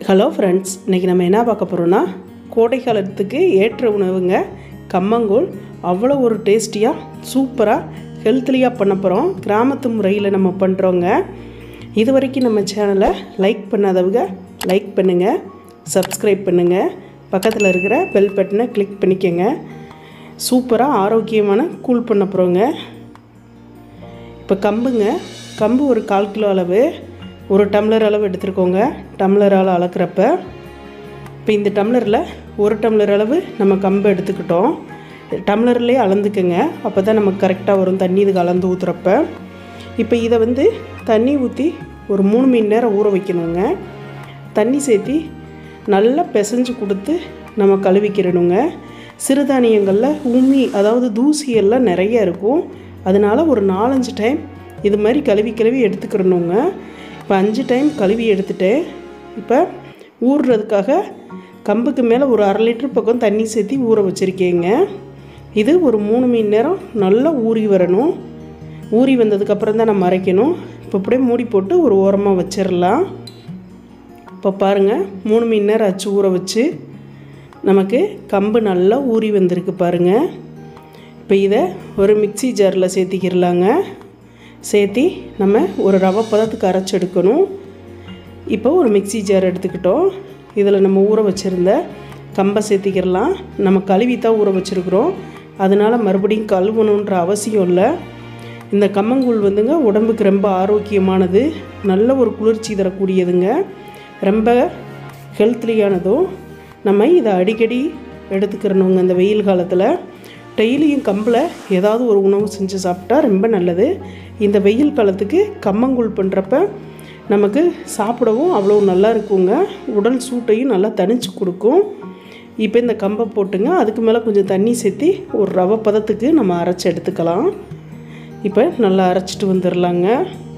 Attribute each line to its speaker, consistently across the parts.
Speaker 1: hello friends இன்றைக்கி நம்ம என்ன பார்க்க போகிறோன்னா கோடை காலத்துக்கு ஏற்ற உணவுங்க கம்மங்கூழ் அவ்வளோ ஒரு டேஸ்டியாக சூப்பராக ஹெல்த்லியாக பண்ண போகிறோம் கிராமத்து முறையில் நம்ம பண்ணுறோங்க இது வரைக்கும் நம்ம சேனலை லைக் பண்ணாதவங்க லைக் பண்ணுங்கள் சப்ஸ்கிரைப் பண்ணுங்கள் பக்கத்தில் இருக்கிற பெல் பட்டனை கிளிக் பண்ணிக்கோங்க சூப்பராக ஆரோக்கியமான கூழ் பண்ண போகிறோங்க இப்போ கம்புங்க கம்பு ஒரு கால் கிலோ அளவு ஒரு டம்ளர் அளவு எடுத்துருக்கோங்க டம்ளரால் அளக்கிறப்ப இப்போ இந்த டம்ளரில் ஒரு டம்ளர் அளவு நம்ம கம்பு எடுத்துக்கிட்டோம் டம்ளர்லேயே அளந்துக்குங்க அப்போ தான் நமக்கு கரெக்டாக வரும் தண்ணி இதுக்கு அளந்து ஊற்றுறப்ப இப்போ இதை வந்து தண்ணி ஊற்றி ஒரு மூணு மணி நேரம் ஊற வைக்கணுங்க தண்ணி சேர்த்தி நல்லா பிசைஞ்சு கொடுத்து நம்ம கழுவிக்கிறணுங்க சிறுதானியங்களில் உமி அதாவது தூசி எல்லாம் நிறைய இருக்கும் அதனால் ஒரு நாலஞ்சு டைம் இது மாதிரி கழுவி கழுவி எடுத்துக்கிறணுங்க இப்போ அஞ்சு டைம் கழுவி எடுத்துட்டேன் இப்போ ஊறுறதுக்காக கம்புக்கு மேலே ஒரு அரை லிட்டர் பக்கம் தண்ணி சேர்த்தி ஊற வச்சுருக்கேங்க இது ஒரு மூணு மணி நேரம் நல்லா ஊறி வரணும் ஊறி வந்ததுக்கப்புறம் தான் நம்ம அரைக்கணும் இப்போ அப்படியே மூடி போட்டு ஒரு ஓரமாக வச்சிடலாம் இப்போ பாருங்கள் மூணு மணி நேரம் ஆச்சு ஊற வச்சு நமக்கு கம்பு நல்லா ஊறி வந்திருக்கு பாருங்கள் இப்போ இதை ஒரு மிக்சி ஜாரில் சேர்த்திக்கிடலாங்க சேர்த்தி நம்ம ஒரு ரவை பதத்துக்கு அரைச்சி எடுக்கணும் இப்போ ஒரு மிக்சி ஜார் எடுத்துக்கிட்டோம் இதில் நம்ம ஊற வச்சுருந்த கம்பை சேர்த்திக்கிடலாம் நம்ம கழுவி தான் ஊற வச்சுருக்குறோம் அதனால் மறுபடியும் கழுவணுன்ற அவசியம் இல்லை இந்த கம்மங்கூழ் வந்துங்க உடம்புக்கு ரொம்ப ஆரோக்கியமானது நல்ல ஒரு குளிர்ச்சி தரக்கூடியதுங்க ரொம்ப ஹெல்த்லியானதும் நம்ம இதை அடிக்கடி எடுத்துக்கிறணுங்க இந்த வெயில் காலத்தில் டெய்லியும் கம்பில் ஏதாவது ஒரு உணவு செஞ்சு சாப்பிட்டா ரொம்ப நல்லது இந்த வெயில் காலத்துக்கு கம்மங்கூழ் பண்ணுறப்ப நமக்கு சாப்பிடவும் அவ்வளோ நல்லா இருக்குங்க உடல் சூட்டையும் நல்லா தணிச்சு கொடுக்கும் இப்போ இந்த கம்பை போட்டுங்க அதுக்கு மேலே கொஞ்சம் தண்ணி சேர்த்தி ஒரு ரவை பதத்துக்கு நம்ம அரைச்சி எடுத்துக்கலாம் இப்போ நல்லா அரைச்சிட்டு வந்துடலாங்க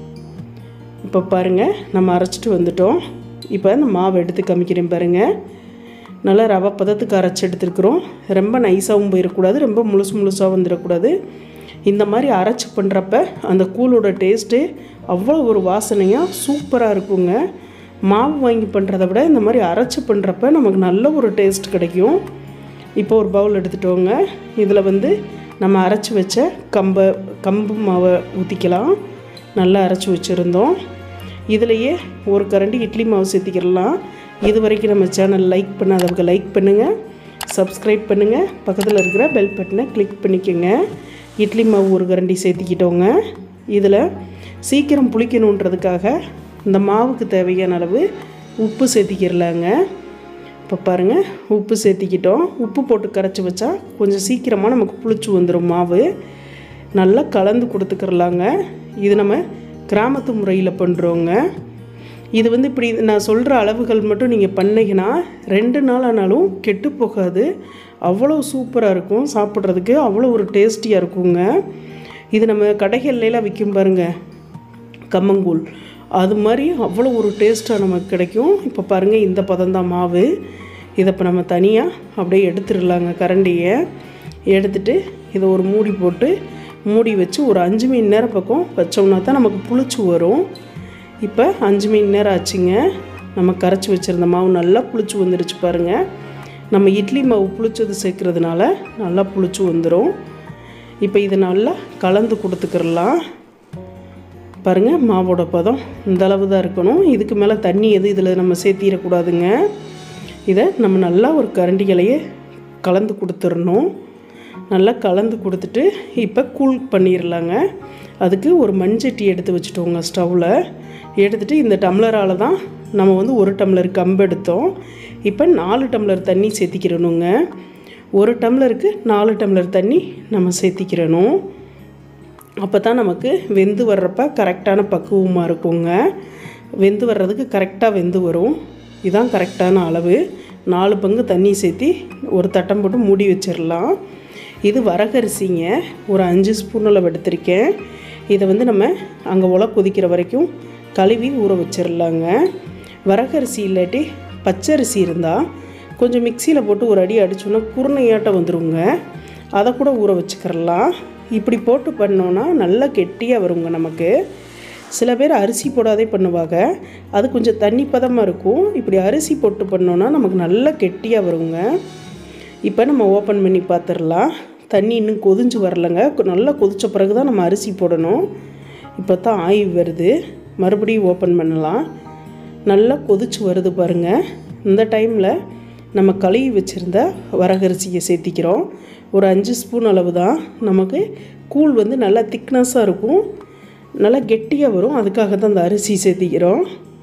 Speaker 1: இப்போ பாருங்கள் நம்ம அரைச்சிட்டு வந்துட்டோம் இப்போ இந்த மாவை எடுத்து காமிக்கிறேன் பாருங்கள் நல்லா ரவை பதத்துக்கு அரைச்சி எடுத்துருக்குறோம் ரொம்ப நைஸாகவும் போயிடக்கூடாது ரொம்ப முழுசு முழுசாக வந்துடக்கூடாது இந்த மாதிரி அரைச்சி பண்ணுறப்ப அந்த கூழோட டேஸ்ட்டு அவ்வளோ ஒரு வாசனையாக சூப்பராக இருக்குங்க மாவு வாங்கி பண்ணுறத விட இந்த மாதிரி அரைச்சி பண்ணுறப்ப நமக்கு நல்ல ஒரு டேஸ்ட் கிடைக்கும் இப்போ ஒரு பவுல் எடுத்துட்டோங்க இதில் வந்து நம்ம அரைச்சி வச்ச கம்பை கம்பு மாவை ஊற்றிக்கலாம் நல்லா அரைச்சி வச்சுருந்தோம் இதுலேயே ஒரு கரண்டி இட்லி மாவு சேர்த்திக்கிடலாம் இது வரைக்கும் நம்ம சேனல் லைக் பண்ணாதவங்க லைக் பண்ணுங்கள் சப்ஸ்கிரைப் பண்ணுங்கள் பக்கத்தில் இருக்கிற பெல் பட்டனை கிளிக் பண்ணிக்கோங்க இட்லி மாவு ஒரு கரண்டி சேர்த்திக்கிட்டோங்க இதில் சீக்கிரம் புளிக்கணுன்றதுக்காக இந்த மாவுக்கு தேவையான அளவு உப்பு சேர்த்திக்கிடலாங்க இப்போ பாருங்கள் உப்பு சேர்த்திக்கிட்டோம் உப்பு போட்டு கரைச்சி வச்சா கொஞ்சம் சீக்கிரமாக நமக்கு புளிச்சு வந்துடும் மாவு நல்லா கலந்து கொடுத்துக்கிறலாங்க இது நம்ம கிராமத்து முறையில் பண்ணுறோங்க இது வந்து இப்படி நான் சொல்கிற அளவுகள் மட்டும் நீங்கள் பண்ணிங்கன்னா ரெண்டு நாள் ஆனாலும் கெட்டு போகாது அவ்வளோ சூப்பராக இருக்கும் சாப்பிட்றதுக்கு அவ்வளோ ஒரு டேஸ்டியாக இருக்குங்க இது நம்ம கடைகள்லாம் விற்கும் பாருங்கள் கம்மங்கூழ் அது மாதிரி அவ்வளோ ஒரு டேஸ்ட்டாக நமக்கு கிடைக்கும் இப்போ பாருங்கள் இந்த பதம் தான் மாவு இதை இப்போ நம்ம தனியாக அப்படியே எடுத்துடலாங்க கரண்டியை எடுத்துட்டு இதை ஒரு மூடி போட்டு மூடி வச்சு ஒரு அஞ்சு மணி நேரம் பக்கம் வச்சோம்னா தான் நமக்கு புளிச்சு வரும் இப்போ அஞ்சு மணி நேரம் ஆச்சுங்க நம்ம கரைச்சி வச்சுருந்த மாவு நல்லா புளிச்சு வந்துடுச்சு பாருங்கள் நம்ம இட்லி மாவு புளிச்சது சேர்க்குறதுனால நல்லா புளிச்சு வந்துடும் இப்போ இதை நல்லா கலந்து கொடுத்துக்கிறலாம் பாருங்கள் மாவோட பதம் இந்த அளவு தான் இருக்கணும் இதுக்கு மேலே தண்ணி எது இதில் நம்ம சேர்த்திடக்கூடாதுங்க இதை நம்ம நல்லா ஒரு கரண்டிகளையே கலந்து கொடுத்துடணும் நல்லா கலந்து கொடுத்துட்டு இப்போ கூல் பண்ணிடலாங்க அதுக்கு ஒரு மண்சட்டி எடுத்து வச்சுட்டோங்க ஸ்டவ்வில் எடுத்துகிட்டு இந்த டம்ளரால் தான் நம்ம வந்து ஒரு டம்ளர் கம்பு எடுத்தோம் இப்போ நாலு டம்ளர் தண்ணி சேர்த்திக்கிறணுங்க ஒரு டம்ளருக்கு நாலு டம்ளர் தண்ணி நம்ம சேர்த்திக்கிறணும் அப்போ தான் நமக்கு வெந்து வர்றப்ப கரெக்டான பக்குவமாக இருக்குங்க வெந்து வர்றதுக்கு கரெக்டாக வெந்து வரும் இதுதான் கரெக்டான அளவு நாலு பங்கு தண்ணி சேர்த்தி ஒரு தட்டம் போட்டு மூடி வச்சிடலாம் இது வரகரிசிங்க ஒரு அஞ்சு ஸ்பூன் அளவு எடுத்திருக்கேன் இதை வந்து நம்ம அங்கே உல கொதிக்கிற வரைக்கும் கழுவி ஊற வச்சிடலாங்க வரகரிசி இல்லாட்டி பச்சரிசி இருந்தால் கொஞ்சம் மிக்சியில் போட்டு ஒரு அடி அடிச்சோன்னா குருணையாட்டம் வந்துருங்க அதை கூட ஊற வச்சுக்கிறலாம் இப்படி போட்டு பண்ணோன்னா நல்லா கெட்டியாக வருங்க நமக்கு சில பேர் அரிசி போடாதே பண்ணுவாங்க அது கொஞ்சம் தண்ணி பதமாக இருக்கும் இப்படி அரிசி போட்டு பண்ணோன்னா நமக்கு நல்லா கெட்டியாக வருங்க இப்போ நம்ம ஓப்பன் பண்ணி பார்த்துடலாம் தண்ணி இன்னும் கொதிஞ்சு வரலைங்க கொ- நல்லா கொதிச்ச பிறகு தான் நம்ம அரிசி போடணும் இப்போ தான் ஆய்வு வருது மறுபடியும் ஓப்பன் பண்ணலாம் நல்லா கொதிச்சு வருது பாருங்கள் இந்த டைமில் நம்ம கழுவி வச்சுருந்த வரகரிசியை சேர்த்திக்கிறோம் ஒரு அஞ்சு ஸ்பூன் அளவு தான் நமக்கு கூழ் வந்து நல்லா திக்னஸாக இருக்கும் நல்லா கெட்டியாக வரும் அதுக்காக தான் அந்த அரிசி சேர்த்திக்கிறோம்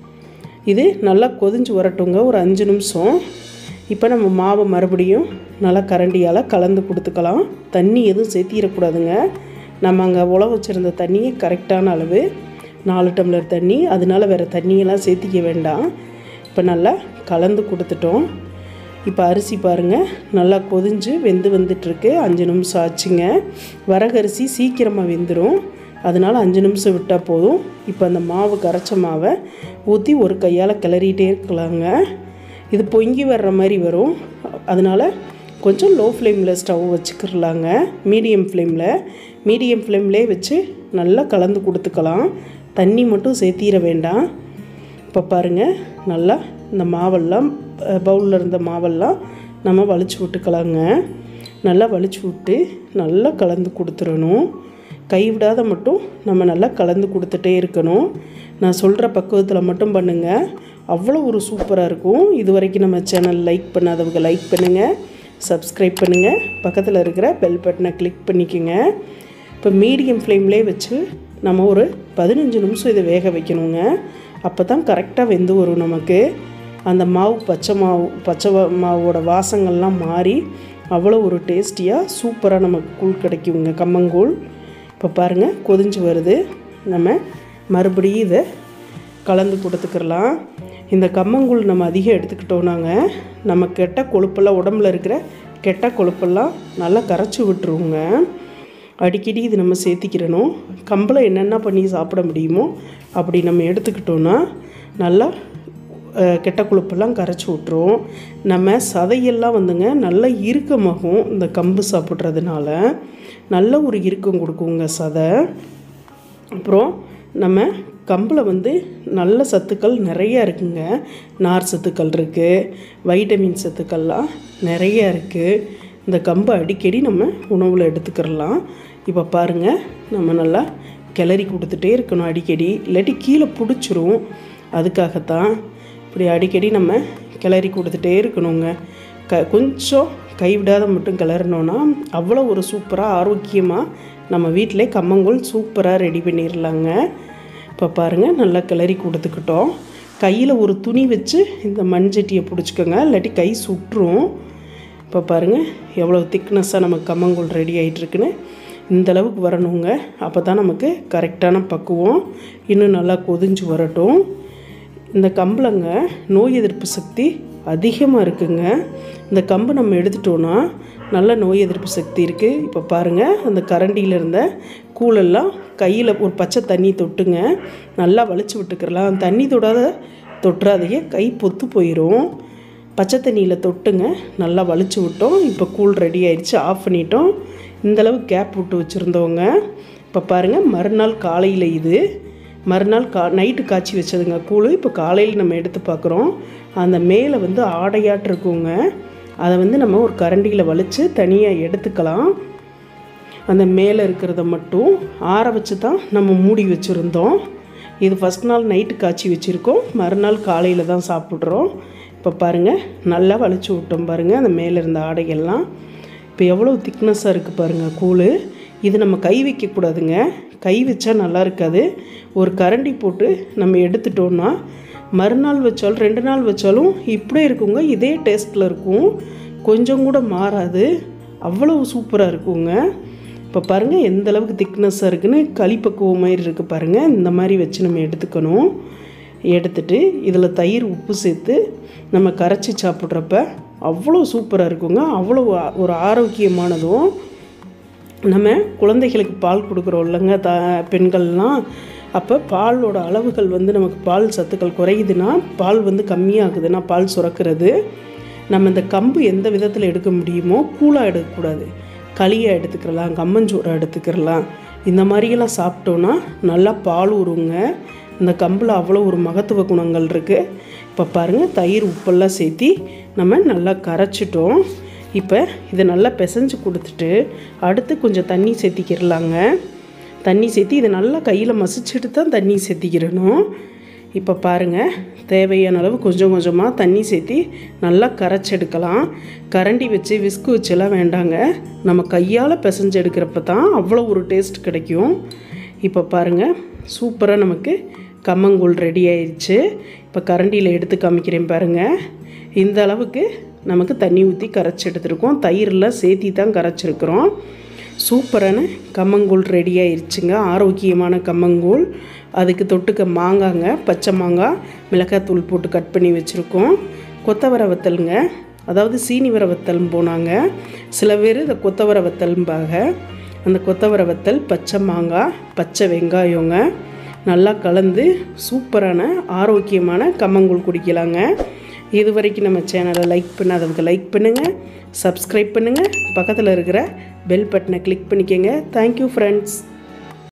Speaker 1: இது நல்லா கொதிஞ்சு வரட்டுங்க ஒரு அஞ்சு நிமிஷம் இப்போ நம்ம மாவை மறுபடியும் நல்லா கரண்டியால் கலந்து கொடுத்துக்கலாம் தண்ணி எதுவும் சேர்த்திடக்கூடாதுங்க நம்ம அங்கே உழ வச்சுருந்த தண்ணியே கரெக்டான அளவு நாலு டம்ளர் தண்ணி அதனால வேறு தண்ணியெல்லாம் சேர்த்திக்க வேண்டாம் இப்போ நல்லா கலந்து கொடுத்துட்டோம் இப்போ அரிசி பாருங்கள் நல்லா கொதிஞ்சு வெந்து வந்துட்டுருக்கு அஞ்சு நிமிஷம் ஆச்சுங்க வரகரிசி சீக்கிரமாக வெந்துடும் அதனால் அஞ்சு நிமிஷம் விட்டால் போதும் இப்போ அந்த மாவு கரைச்ச மாவை ஊற்றி ஒரு கையால் கிளறிட்டே இருக்கலாங்க இது பொங்கி வர்ற மாதிரி வரும் அதனால் கொஞ்சம் லோ ஃப்ளேமில் ஸ்டவ் வச்சுக்கிறலாங்க மீடியம் ஃப்ளேமில் மீடியம் ஃப்ளேம்லேயே வச்சு நல்லா கலந்து கொடுத்துக்கலாம் தண்ணி மட்டும் சேர்த்திட வேண்டாம் இப்போ பாருங்கள் நல்லா இந்த மாவெல்லாம் பவுலில் இருந்த மாவெல்லாம் நம்ம வலிச்சு விட்டுக்கலாங்க நல்லா வலிச்சு விட்டு நல்லா கலந்து கொடுத்துடணும் கைவிடாத மட்டும் நம்ம நல்லா கலந்து கொடுத்துட்டே இருக்கணும் நான் சொல்கிற பக்குவத்தில் மட்டும் பண்ணுங்கள் அவ்வளோ ஒரு சூப்பராக இருக்கும் இது வரைக்கும் நம்ம சேனல் லைக் பண்ணாதவங்க லைக் பண்ணுங்கள் சப்ஸ்கிரைப் பண்ணுங்கள் பக்கத்தில் இருக்கிற பெல் பட்டனை கிளிக் பண்ணிக்கோங்க இப்போ மீடியம் ஃப்ளேம்லேயே வச்சு நம்ம ஒரு பதினஞ்சு நிமிஷம் இதை வேக வைக்கணுங்க அப்போ தான் கரெக்டாக வெந்து வரும் நமக்கு அந்த மாவு பச்சை மாவு பச்சை வா- மாவோட வாசங்கள்லாம் மாறி அவ்வளோ ஒரு டேஸ்டியாக சூப்பராக நமக்கு கூழ் கிடைக்குங்க கம்மங்கூழ் இப்போ பாருங்கள் கொதிஞ்சு வருது நம்ம மறுபடியும் இதை கலந்து கொடுத்துக்கிறலாம் இந்த கம்மங்கூழ் நம்ம அதிகம் எடுத்துக்கிட்டோம்னாங்க நம்ம கெட்ட கொழுப்பெல்லாம் உடம்புல இருக்கிற கெட்ட கொழுப்பெல்லாம் நல்லா கரைச்சி விட்டுருவோங்க அடிக்கடி இது நம்ம சேர்த்திக்கிறணும் கம்பளை என்னென்ன பண்ணி சாப்பிட முடியுமோ அப்படி நம்ம எடுத்துக்கிட்டோன்னா நல்லா அஹ், கெட்ட கொழுப்பெல்லாம் கரைச்சி விட்ரும் நம்ம சதையெல்லாம் வந்துங்க நல்லா இறுக்கமாகும் இந்த கம்பு சாப்பிட்றதுனால நல்ல ஒரு இறுக்கம் கொடுக்குங்க சதை அப்புறம் நம்ம கம்பில் வந்து நல்ல சத்துக்கள் நிறைய இருக்குங்க நார் சத்துக்கள் இருக்குது வைட்டமின் சத்துக்கள்லாம் நிறைய இருக்குது இந்த கம்பை அடிக்கடி நம்ம உணவில் எடுத்துக்கிறலாம் இப்போ பாருங்கள் நம்ம நல்லா கிளறி கொடுத்துட்டே இருக்கணும் அடிக்கடி இல்லாட்டி கீழே பிடிச்சிரும் அதுக்காகத்தான் இப்படி அடிக்கடி நம்ம கிளறி கொடுத்துட்டே இருக்கணுங்க க கொஞ்சம் கைவிடாத மட்டும் கிளறினோன்னா அவ்வளோ ஒரு சூப்பராக ஆரோக்கியமாக நம்ம வீட்டிலே கம்மங்கூழ் சூப்பராக ரெடி பண்ணிடலாங்க இப்போ பாருங்கள் நல்லா கிளறி கொடுத்துக்கிட்டோம் கையில் ஒரு துணி வச்சு இந்த மண்சட்டியை பிடிச்சிக்கோங்க இல்லாட்டி கை சுட்டுரும் இப்போ பாருங்கள் எவ்வளோ திக்னஸ்ஸாக நமக்கு கம்மங்கூழ் ரெடி ஆகிட்டுருக்குன்னு இந்த அளவுக்கு வரணுங்க அப்போ தான் நமக்கு கரெக்டான பக்குவம் இன்னும் நல்லா கொதிஞ்சு வரட்டும் இந்த கம்பளங்க நோய் எதிர்ப்பு சக்தி அதிகமாக இருக்குங்க இந்த கம்பு நம்ம எடுத்துட்டோன்னா நல்ல நோய் எதிர்ப்பு சக்தி இருக்குது இப்போ பாருங்கள் அந்த கரண்டியில் இருந்த கூழெல்லாம் கையில் ஒரு பச்சை தண்ணி தொட்டுங்க நல்லா வலிச்சு விட்டுக்கிறலாம் தண்ணி தொடாத தொட்டுறாதையே கை பொத்து போயிடும் பச்சை தண்ணியில் தொட்டுங்க நல்லா வலிச்சு விட்டோம் இப்போ கூழ் ரெடி ஆயிடுச்சு ஆஃப் பண்ணிட்டோம் இந்தளவு கேப் விட்டு வச்சுருந்தோங்க இப்போ பாருங்கள் மறுநாள் காலையில் இது மறுநாள் கா நைட்டு காய்ச்சி வச்சதுங்க கூழ் இப்போ காலையில் நம்ம எடுத்து பார்க்குறோம் அந்த மேலே வந்து ஆடையாட்டு இருக்குங்க அதை வந்து நம்ம ஒரு கரண்டியில் வலித்து தனியாக எடுத்துக்கலாம் அந்த மேலே இருக்கிறத மட்டும் ஆற வச்சு தான் நம்ம மூடி வச்சுருந்தோம் இது ஃபஸ்ட் நாள் நைட்டு காய்ச்சி வச்சுருக்கோம் மறுநாள் காலையில் தான் சாப்பிட்றோம் இப்போ பாருங்கள் நல்லா வலிச்சு விட்டோம் பாருங்கள் அந்த மேலே இருந்த ஆடைகள்லாம் இப்போ எவ்வளோ திக்னஸாக இருக்குது பாருங்கள் கூழ் இது நம்ம கை வைக்கக்கூடாதுங்க கை வச்சா நல்லா இருக்காது ஒரு கரண்டி போட்டு நம்ம எடுத்துட்டோன்னா மறுநாள் வச்சாலும் ரெண்டு நாள் வச்சாலும் இப்படியே இருக்குங்க இதே டேஸ்ட்டில் இருக்கும் கொஞ்சம் கூட மாறாது அவ்வளோ சூப்பராக இருக்குங்க இப்போ பாருங்கள் எந்த அளவுக்கு திக்னஸ்ஸாக இருக்குன்னு களிப்பக்குவம் மாதிரி இருக்குது பாருங்கள் இந்த மாதிரி வச்சு நம்ம எடுத்துக்கணும் எடுத்துட்டு இதில் தயிர் உப்பு சேர்த்து நம்ம கரைச்சி சாப்பிட்றப்ப அவ்வளோ சூப்பராக இருக்குங்க அவ்வளோ ஆ- ஒரு ஆரோக்கியமானதும் நம்ம குழந்தைகளுக்கு பால் கொடுக்குறோம் இல்லைங்க த பெண்கள்லாம் அப்போ பாலோட அளவுகள் வந்து நமக்கு பால் சத்துக்கள் குறையுதுன்னா பால் வந்து கம்மியாகுதுன்னா பால் சுரக்கிறது நம்ம இந்த கம்பு எந்த விதத்தில் எடுக்க முடியுமோ கூழாக எடுக்கக்கூடாது களியாக எடுத்துக்கிறலாம் கம்மஞ்சோறாக எடுத்துக்கிறலாம் இந்த மாதிரியெல்லாம் சாப்பிட்டோன்னா நல்லா பால் ஊறுங்க இந்த கம்பில் அவ்வளோ ஒரு மகத்துவ குணங்கள் இருக்குது இப்போ பாருங்கள் தயிர் உப்பெல்லாம் சேர்த்தி நம்ம நல்லா கரைச்சிட்டோம் இப்போ இதை நல்லா பிசைஞ்சு கொடுத்துட்டு அடுத்து கொஞ்சம் தண்ணி சேர்த்திக்கிடலாங்க தண்ணி சேர்த்தி இதை நல்லா கையில் மசிச்சுட்டு தான் தண்ணி சேர்த்திக்கிறணும் இப்போ பாருங்கள் தேவையான அளவு கொஞ்சம் கொஞ்சமாக தண்ணி சேர்த்தி நல்லா கரைச்செடுக்கலாம் கரண்டி வச்சு விஸ்கு வச்செல்லாம் வேண்டாங்க நம்ம கையால் பிசைஞ்சு எடுக்கிறப்ப தான் அவ்வளோ ஒரு டேஸ்ட் கிடைக்கும் இப்போ பாருங்கள் சூப்பராக நமக்கு கம்மங்கூழ் ரெடி ஆயிடுச்சு இப்போ கரண்டியில் எடுத்து காமிக்கிறேன் பாருங்கள் இந்த அளவுக்கு நமக்கு தண்ணி ஊற்றி கரைச்சி எடுத்துருக்கோம் தயிரெலாம் சேர்த்தி தான் கரைச்சிருக்கிறோம் சூப்பரான கம்மங்கூழ் ரெடி ஆயிடுச்சுங்க ஆரோக்கியமான கம்மங்கூழ் அதுக்கு தொட்டுக்க மாங்காங்க பச்சை மாங்காய் மிளகாத்தூள் போட்டு கட் பண்ணி வச்சுருக்கோம் கொத்தவரை வத்தலுங்க அதாவது சீனி வர வத்தல்னு போனாங்க சில பேர் இந்த கொத்தவரை வத்தல்ம்பாக அந்த கொத்தவரை வத்தல் பச்சை மாங்காய் பச்சை வெங்காயங்க நல்லா கலந்து சூப்பரான ஆரோக்கியமான கம்மங்கூழ் குடிக்கலாங்க இது வரைக்கும் நம்ம சேனலை லைக் பண்ணாதவங்க லைக் பண்ணுங்கள் சப்ஸ்கிரைப் பண்ணுங்கள் பக்கத்தில் இருக்கிற பெல் பட்டனை கிளிக் பண்ணிக்கோங்க தேங்க்யூ ஃப்ரெண்ட்ஸ்